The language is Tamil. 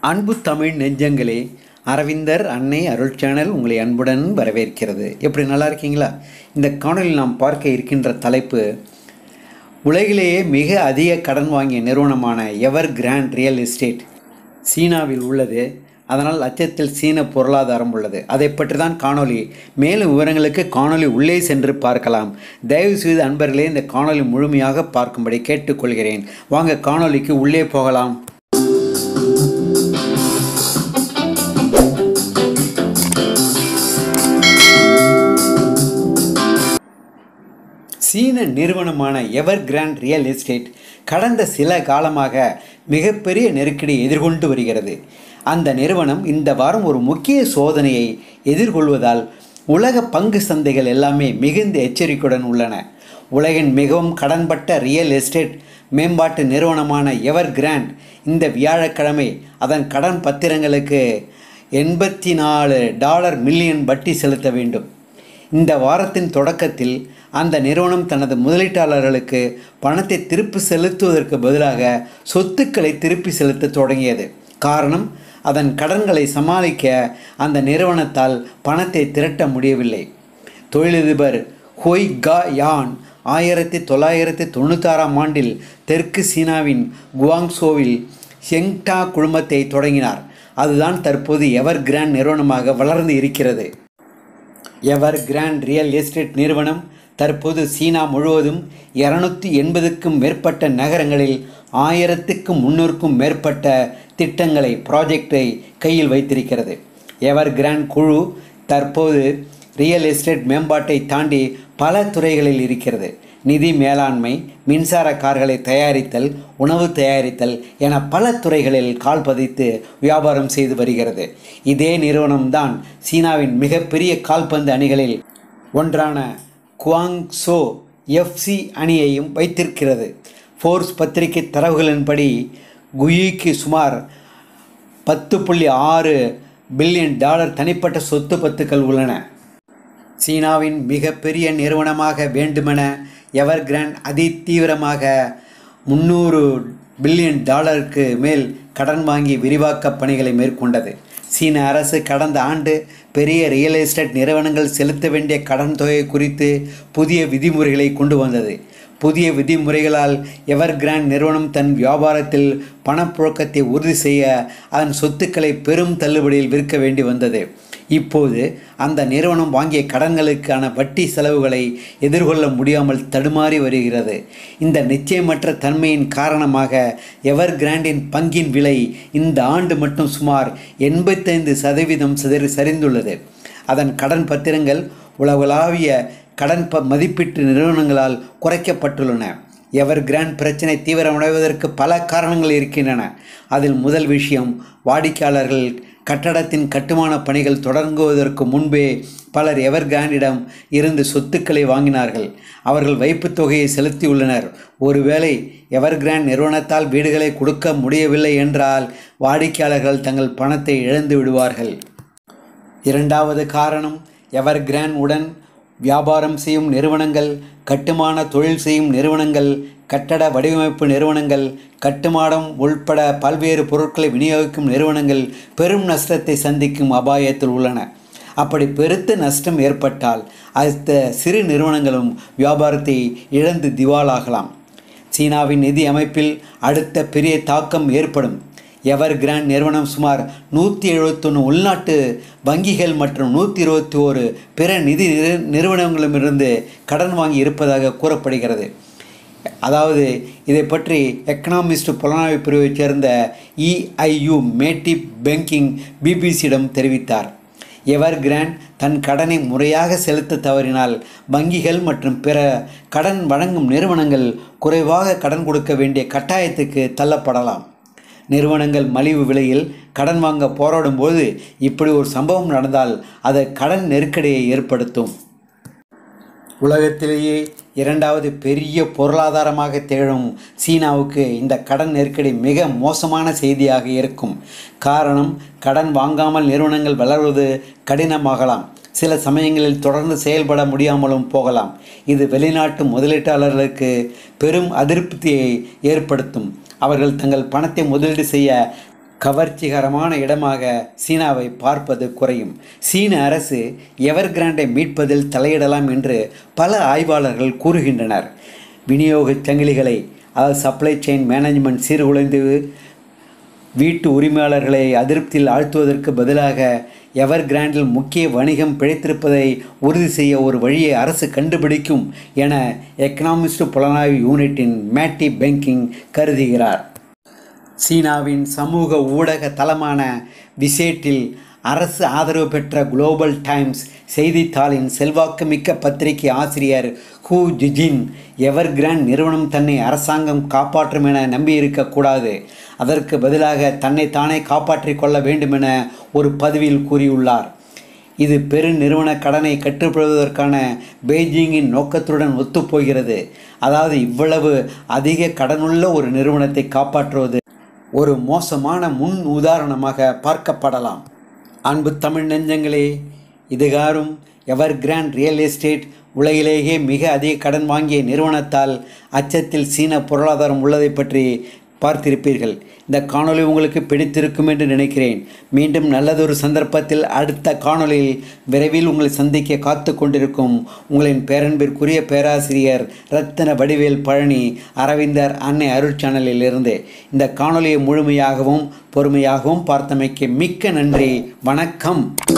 அன்பு தமிழ் நெஞ்சங்களே அரவிந்தர் அன்னை அருள் சேனல் உங்களை அன்புடன் வரவேற்கிறது எப்படி நல்லா இருக்கீங்களா இந்த காணொலியில் நாம் பார்க்க இருக்கின்ற தலைப்பு உலகிலேயே மிக அதிக கடன் வாங்கிய நிறுவனமான எவர் கிராண்ட் ரியல் எஸ்டேட் சீனாவில் உள்ளது அதனால் அச்சத்தில் சீன பொருளாதாரம் உள்ளது அதை பற்றி தான் காணொளி மேலும் விவரங்களுக்கு காணொளி உள்ளே சென்று பார்க்கலாம் தயவு செய்து அன்பர்களே இந்த காணொளி முழுமையாக பார்க்கும்படி கேட்டுக்கொள்கிறேன் வாங்க காணொளிக்கு உள்ளே போகலாம் சீன நிறுவனமான எவர் கிராண்ட் ரியல் எஸ்டேட் கடந்த சில காலமாக மிகப்பெரிய நெருக்கடியை எதிர்கொண்டு வருகிறது அந்த நிறுவனம் இந்த வாரம் ஒரு முக்கிய சோதனையை எதிர்கொள்வதால் உலக பங்கு சந்தைகள் எல்லாமே மிகுந்த எச்சரிக்கையுடன் உள்ளன உலகின் மிகவும் கடன்பட்ட ரியல் எஸ்டேட் மேம்பாட்டு நிறுவனமான எவர் கிராண்ட் இந்த வியாழக்கிழமை அதன் கடன் பத்திரங்களுக்கு எண்பத்தி நாலு டாலர் மில்லியன் வட்டி செலுத்த வேண்டும் இந்த வாரத்தின் தொடக்கத்தில் அந்த நிறுவனம் தனது முதலீட்டாளர்களுக்கு பணத்தை திருப்பி செலுத்துவதற்கு பதிலாக சொத்துக்களை திருப்பி செலுத்த தொடங்கியது காரணம் அதன் கடன்களை சமாளிக்க அந்த நிறுவனத்தால் பணத்தை திரட்ட முடியவில்லை தொழிலதிபர் ஹொய் கா யான் ஆயிரத்தி தொள்ளாயிரத்தி தொண்ணூத்தாறாம் ஆண்டில் தெற்கு சீனாவின் குவாங்சோவில் ஷெங்டா குழுமத்தை தொடங்கினார் அதுதான் தற்போது எவர் கிராண்ட் நிறுவனமாக வளர்ந்து இருக்கிறது எவர் கிராண்ட் ரியல் எஸ்டேட் நிறுவனம் தற்போது சீனா முழுவதும் இரநூத்தி எண்பதுக்கும் மேற்பட்ட நகரங்களில் ஆயிரத்துக்கும் முன்னூறுக்கும் மேற்பட்ட திட்டங்களை ப்ராஜெக்டை கையில் வைத்திருக்கிறது எவர் கிராண்ட் குழு தற்போது ரியல் எஸ்டேட் மேம்பாட்டை தாண்டி பல துறைகளில் இருக்கிறது நிதி மேலாண்மை மின்சார கார்களை தயாரித்தல் உணவு தயாரித்தல் என பல துறைகளில் கால் பதித்து வியாபாரம் செய்து வருகிறது இதே நிறுவனம்தான் சீனாவின் மிகப்பெரிய கால்பந்து அணிகளில் ஒன்றான குவாங்சோ எஃப்சி அணியையும் வைத்திருக்கிறது ஃபோர்ஸ் பத்திரிகை தரவுகளின்படி குயிக்கு சுமார் பத்து புள்ளி ஆறு பில்லியன் டாலர் தனிப்பட்ட சொத்து பத்துக்கள் உள்ளன சீனாவின் மிகப்பெரிய நிறுவனமாக வேண்டுமென எவர் கிராண்ட் அதி தீவிரமாக முந்நூறு பில்லியன் டாலருக்கு மேல் கடன் வாங்கி விரிவாக்க பணிகளை மேற்கொண்டது சீன அரசு கடந்த ஆண்டு பெரிய ரியல் எஸ்டேட் நிறுவனங்கள் செலுத்த வேண்டிய கடன் தொகை குறித்து புதிய விதிமுறைகளை கொண்டு வந்தது புதிய விதிமுறைகளால் எவர் கிராண்ட் நிறுவனம் தன் வியாபாரத்தில் பணப்புழக்கத்தை உறுதி செய்ய அதன் சொத்துக்களை பெரும் தள்ளுபடியில் விற்க வேண்டி வந்தது இப்போது அந்த நிறுவனம் வாங்கிய கடன்களுக்கான வட்டி செலவுகளை எதிர்கொள்ள முடியாமல் தடுமாறி வருகிறது இந்த நிச்சயமற்ற தன்மையின் காரணமாக எவர் கிராண்டின் பங்கின் விலை இந்த ஆண்டு மட்டும் சுமார் எண்பத்தைந்து சதவீதம் சிதறி சரிந்துள்ளது அதன் கடன் பத்திரங்கள் உலகளாவிய கடன் ப மதிப்பீட்டு நிறுவனங்களால் குறைக்கப்பட்டுள்ளன எவர் கிராண்ட் பிரச்சனை தீவிரமடைவதற்கு பல காரணங்கள் இருக்கின்றன அதில் முதல் விஷயம் வாடிக்கையாளர்கள் கட்டடத்தின் கட்டுமான பணிகள் தொடங்குவதற்கு முன்பே பலர் எவர் கிராண்டிடம் இருந்து சொத்துக்களை வாங்கினார்கள் அவர்கள் வைப்புத் தொகையை செலுத்தியுள்ளனர் ஒருவேளை எவர் கிராண்ட் நிறுவனத்தால் வீடுகளை கொடுக்க முடியவில்லை என்றால் வாடிக்கையாளர்கள் தங்கள் பணத்தை இழந்து விடுவார்கள் இரண்டாவது காரணம் எவர் கிராண்ட் உடன் வியாபாரம் செய்யும் நிறுவனங்கள் கட்டுமான தொழில் செய்யும் நிறுவனங்கள் கட்டட வடிவமைப்பு நிறுவனங்கள் கட்டுமானம் உள்பட பல்வேறு பொருட்களை விநியோகிக்கும் நிறுவனங்கள் பெரும் நஷ்டத்தை சந்திக்கும் அபாயத்தில் உள்ளன அப்படி பெருத்த நஷ்டம் ஏற்பட்டால் அடுத்த சிறு நிறுவனங்களும் வியாபாரத்தை இழந்து திவாலாகலாம் சீனாவின் நிதி அமைப்பில் அடுத்த பெரிய தாக்கம் ஏற்படும் எவர் கிராண்ட் நிறுவனம் சுமார் நூற்றி எழுபத்தொன்று உள்நாட்டு வங்கிகள் மற்றும் நூற்றி இருபத்தி ஓரு பிற நிதி நிறுவனங்களிடமிருந்து கடன் வாங்கி இருப்பதாக கூறப்படுகிறது அதாவது இதை பற்றி எக்கனாமிஸ்ட் புலனாய்வு பிரிவைச் சேர்ந்த இஐயு மேட்டி பேங்கிங் பிபிசியிடம் தெரிவித்தார் எவர் கிராண்ட் தன் கடனை முறையாக செலுத்த தவறினால் வங்கிகள் மற்றும் பிற கடன் வழங்கும் நிறுவனங்கள் குறைவாக கடன் கொடுக்க வேண்டிய கட்டாயத்துக்கு தள்ளப்படலாம் நிறுவனங்கள் மலிவு விலையில் கடன் வாங்க போராடும்போது இப்படி ஒரு சம்பவம் நடந்தால் அது கடன் நெருக்கடியை ஏற்படுத்தும் உலகத்திலேயே இரண்டாவது பெரிய பொருளாதாரமாக திகழும் சீனாவுக்கு இந்த கடன் நெருக்கடி மிக மோசமான செய்தியாக இருக்கும் காரணம் கடன் வாங்காமல் நிறுவனங்கள் வளர்வது கடினமாகலாம் சில சமயங்களில் தொடர்ந்து செயல்பட முடியாமலும் போகலாம் இது வெளிநாட்டு முதலீட்டாளர்களுக்கு பெரும் அதிருப்தியை ஏற்படுத்தும் அவர்கள் தங்கள் பணத்தை முதலீடு செய்ய கவர்ச்சிகரமான இடமாக சீனாவை பார்ப்பது குறையும் சீன அரசு எவர் கிராண்டை மீட்பதில் தலையிடலாம் என்று பல ஆய்வாளர்கள் கூறுகின்றனர் விநியோகச் சங்கிலிகளை அதாவது சப்ளை செயின் மேனேஜ்மெண்ட் சீர்குலைந்து வீட்டு உரிமையாளர்களை அதிருப்தியில் ஆழ்த்துவதற்கு பதிலாக எவர் கிராண்டில் முக்கிய வணிகம் பிழைத்திருப்பதை உறுதி செய்ய ஒரு வழியை அரசு கண்டுபிடிக்கும் என எக்கனாமிஸ்ட் புலனாய்வு யூனிட்டின் மேட்டி பெங்கிங் கருதுகிறார் சீனாவின் சமூக ஊடக தளமான விசேட்டில் அரசு ஆதரவு பெற்ற குளோபல் டைம்ஸ் செய்தித்தாளின் செல்வாக்குமிக்க பத்திரிகை ஆசிரியர் ஹூ ஜிஜின் எவர்கிராண்ட் நிறுவனம் தன்னை அரசாங்கம் காப்பாற்றும் என நம்பியிருக்கக்கூடாது அதற்கு பதிலாக தன்னை தானே காப்பாற்றிக் கொள்ள வேண்டுமென ஒரு பதிவில் கூறியுள்ளார் இது பெரு நிறுவன கடனை கட்டுப்படுவதற்கான பெய்ஜிங்கின் நோக்கத்துடன் ஒத்துப்போகிறது அதாவது இவ்வளவு அதிக கடனுள்ள ஒரு நிறுவனத்தை காப்பாற்றுவது ஒரு மோசமான முன் உதாரணமாக பார்க்கப்படலாம் அன்பு தமிழ் நெஞ்சங்களே இதுகாரும் எவர் கிராண்ட் ரியல் எஸ்டேட் உலகிலேயே மிக அதிக கடன் வாங்கிய நிறுவனத்தால் அச்சத்தில் சீன பொருளாதாரம் உள்ளதை பற்றி பார்த்திருப்பீர்கள் இந்த காணொளி உங்களுக்கு பிடித்திருக்கும் என்று நினைக்கிறேன் மீண்டும் நல்லதொரு சந்தர்ப்பத்தில் அடுத்த காணொளியில் விரைவில் உங்களை சந்திக்க காத்து கொண்டிருக்கும் உங்களின் பேரன்பிற்குரிய பேராசிரியர் ரத்தின வடிவேல் பழனி அரவிந்தர் அன்னை அருள் சேனலில் இருந்து இந்த காணொளியை முழுமையாகவும் பொறுமையாகவும் பார்த்தமைக்கு மிக்க நன்றி வணக்கம்